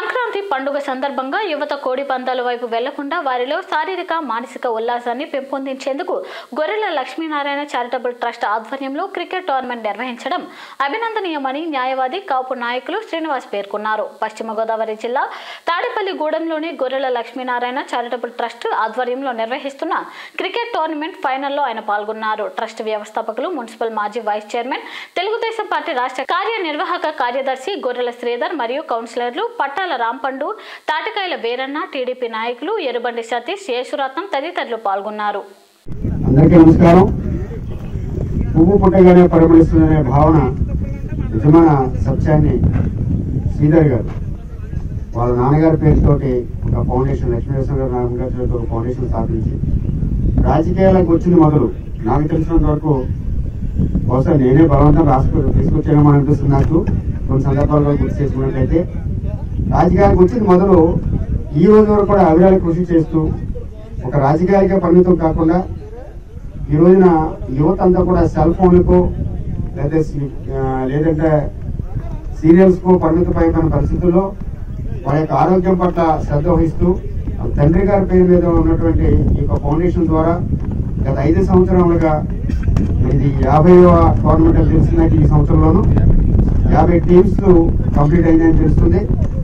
సంక్రాంతి పండుగ సందర్భంగా యువత కోడి పందాల వైపు వెళ్లకుండా వారిలో శారీరక మానసిక ఉల్లాసాన్ని పెంపొందించేందుకు గొర్రెల లక్ష్మీనారాయణ చారిటబుల్ ట్రస్ట్ ఆధ్వర్యంలో క్రికెట్ టోర్నమెంట్ నిర్వహించడం అభినందనీయమని న్యాయవాది కాపు నాయకులు శ్రీనివాస్ పేర్కొన్నారు పశ్చిమ గోదావరి జిల్లా తాడేపల్లిగూడెంలోని గొర్రెల లక్ష్మీనారాయణ చారిటబుల్ ట్రస్ట్ ఆధ్వర్యంలో నిర్వహిస్తున్న క్రికెట్ టోర్నమెంట్ ఫైనల్లో ఆయన పాల్గొన్నారు ట్రస్ట్ వ్యవస్థాపకులు మున్సిపల్ మాజీ వైస్ చైర్మన్ తెలుగుదేశం పార్టీ రాష్ట్ర కార్యనిర్వాహక కార్యదర్శి గొర్రెల శ్రీధర్ మరియు కౌన్సిలర్లు పట్టాల రాంపండు తాటికాయల వీరన్న టీడీపీ నాయకులు ఎరుబండి సతీష్ యేసురత్నం తదితరులు పాల్గొన్నారు అందరికీ నమస్కారం పువ్వు పుట్టగానే పరిమళిస్తుందనే భావన నిజమైన సత్యాన్ని శ్రీధర్ గారు వాళ్ళ నాన్నగారి పేరుతోటి ఒక ఫౌండేషన్ లక్ష్మీనరసింహ గారు నాన్నగారి పేరుతో ఒక ఫౌండేషన్ స్థాపించి రాజకీయాలకు వచ్చింది మొదలు నాకు తెలిసినంత వరకు బహుశా నేనే బలవంతం రాసుకు తీసుకొచ్చానేమో అనిపిస్తుంది నాకు కొన్ని సందర్భాల్లో గుర్తు చేసుకున్నట్లయితే రాజకీయాలకు వచ్చింది మొదలు ఈ రోజు వరకు కూడా అవిరాళ కృషి చేస్తూ ఒక రాజకీయాలకే పరిమితం కాకుండా ఈ రోజున యువత అంతా కూడా సెల్ ఫోన్లకు లేదా సి- ఆ, లేదంటే సీరియల్స్ కు పరిమితమైన పరిస్థితుల్లో వాళ్ళ యొక్క ఆరోగ్యం పట్ల శ్రద్ధ వహిస్తూ ఆ తండ్రి గారి పేరు మీద ఉన్నటువంటి ఈ యొక్క ఫౌండేషన్ ద్వారా గత ఐదు సంవత్సరాలుగా ఇది యాభై టోర్నమెంట్ అని తెలిసిందంటే ఈ సంవత్సరంలోనూ యాభై టీమ్స్ కంప్లీట్ అయిందని తెలుస్తుంది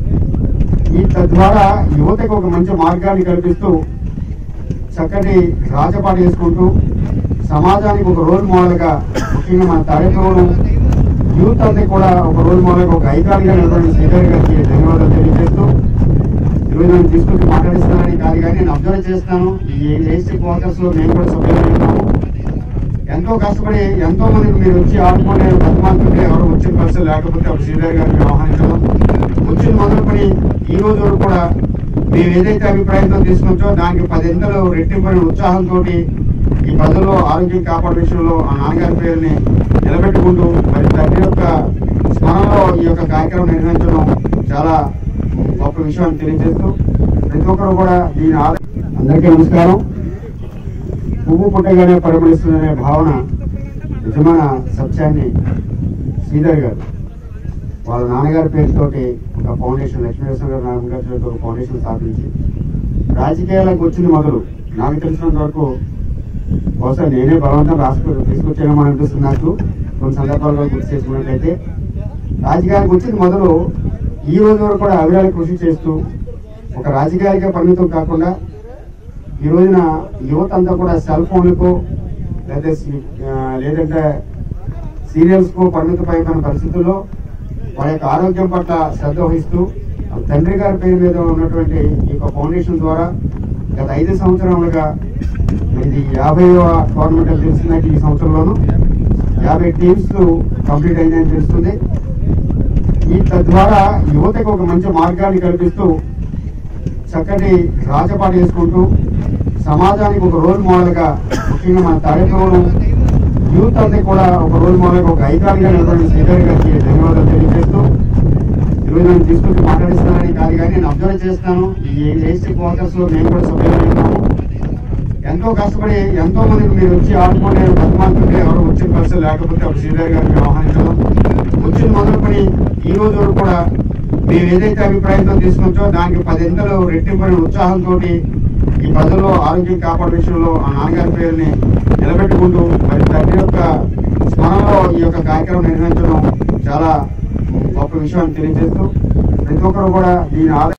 ఈ తద్వారా యువతకు ఒక మంచి మార్గాన్ని కల్పిస్తూ చక్కటి రాజపాట చేసుకుంటూ సమాజానికి ఒక రోల్ మోడల్ గా ముఖ్యంగా మన తాడేపల్లి యూత్ అంతా కూడా ఒక రోల్ మోడల్ గా ఒక ఐకాన్ గా నిలబడిన శ్రీధర్ గారికి ధన్యవాదాలు తెలియజేస్తూ ఈరోజు నన్ను తీసుకొచ్చి మాట్లాడిస్తానని కాదు కానీ నేను అబ్జర్వ్ చేస్తాను ఈ ఏసీ క్వార్టర్స్ లో మేము కూడా సభ్యులు ఉన్నాము ఎంతో కష్టపడి ఎంతో మందికి మీరు వచ్చి ఆడుకునే బతుమాలుతుంటే ఎవరు వచ్చిన పరిస్థితి లేకపోతే అప్పుడు శ్రీధర్ గారిని ఆహ్వానించడం వచ్చిన మొదలుపడి ఈ రోజు వరకు కూడా మేము ఏదైతే అభిప్రాయంతో తీసుకొచ్చో దానికి పదింతలు రెట్టింపడిన ఉత్సాహంతో ఈ ప్రజల్లో ఆరోగ్యం కాపాడే విషయంలో ఆ నాన్నగారి పేరుని నిలబెట్టుకుంటూ మరి తండ్రి యొక్క స్మరణలో ఈ యొక్క కార్యక్రమం నిర్వహించడం చాలా గొప్ప విషయం తెలియజేస్తూ ప్రతి ఒక్కరు కూడా దీని ఆద- అందరికీ నమస్కారం పువ్వు పుట్టగానే పరిమళిస్తుందనే భావన నిజమైన సత్యాన్ని శ్రీధర్ గారు వాళ్ళ నాన్నగారి పేరుతోటి ఒక ఫౌండేషన్ లక్ష్మీనరసింహ గారు నాన్నగారి పేరుతో ఒక ఫౌండేషన్ స్థాపించి రాజకీయాలకు వచ్చింది మొదలు నాకు తెలిసినంత వరకు బహుశా నేనే బలవంతం రాసుకు తీసుకొచ్చానేమో అనిపిస్తుంది నాకు కొన్ని సందర్భాల్లో గుర్తు చేసుకున్నట్లయితే రాజకీయాలకు వచ్చింది మొదలు ఈ రోజు వరకు కూడా అవిరాళ కృషి చేస్తూ ఒక రాజకీయాలకే పరిమితం కాకుండా ఈ రోజున యువత అంతా కూడా సెల్ ఫోన్లకు లేదా సి- ఆ, లేదంటే సీరియల్స్ కు పరిమితమైన పరిస్థితుల్లో వాళ్ళ యొక్క ఆరోగ్యం పట్ల శ్రద్ధ వహిస్తూ ఆ తండ్రి గారి పేరు మీద ఉన్నటువంటి ఈ యొక్క ఫౌండేషన్ ద్వారా గత ఐదు సంవత్సరాలుగా ఇది యాభై టోర్నమెంట్ అని తెలిసిందంటే ఈ సంవత్సరంలోనూ యాభై టీమ్స్ కంప్లీట్ అయిందని తెలుస్తుంది ఈ తద్వారా యువతకు ఒక మంచి మార్గాన్ని కల్పిస్తూ చక్కటి రాజపాట చేసుకుంటూ సమాజానికి ఒక రోల్ మోడల్ గా ముఖ్యంగా మన తాడేపల్లి యూత్ అంతా కూడా ఒక రోల్ మోడల్ గా ఒక ఐకాన్ గా నిలబడిన శ్రీధర్ గారికి ధన్యవాదాలు తెలియజేస్తూ ఈరోజు నన్ను తీసుకొచ్చి మాట్లాడిస్తానని కాదు కానీ నేను అబ్జర్వ్ చేస్తాను ఈ ఏసీ క్వార్టర్స్ లో మేము కూడా సభ్యులు ఉన్నాము ఎంతో కష్టపడి ఎంతో మందికి మీరు వచ్చి ఆడుకునే బతుమాలుతుంటే ఎవరు వచ్చిన పరిస్థితి లేకపోతే అప్పుడు శ్రీధర్ గారిని ఆహ్వానించడం వచ్చిన మొదలుపడి ఈ రోజు వరకు కూడా మేము ఏదైతే అభిప్రాయంతో తీసుకొచ్చో దానికి పదింతలు రెట్టింపడిన ఉత్సాహంతో ఈ ప్రజల్లో ఆరోగ్యం కాపాడే విషయంలో ఆ నాన్నగారి పేరుని నిలబెట్టుకుంటూ మరి తండ్రి యొక్క స్మరణలో ఈ యొక్క కార్యక్రమం నిర్వహించడం చాలా గొప్ప విషయం తెలియజేస్తూ ప్రతి ఒక్కరు కూడా దీని ఆద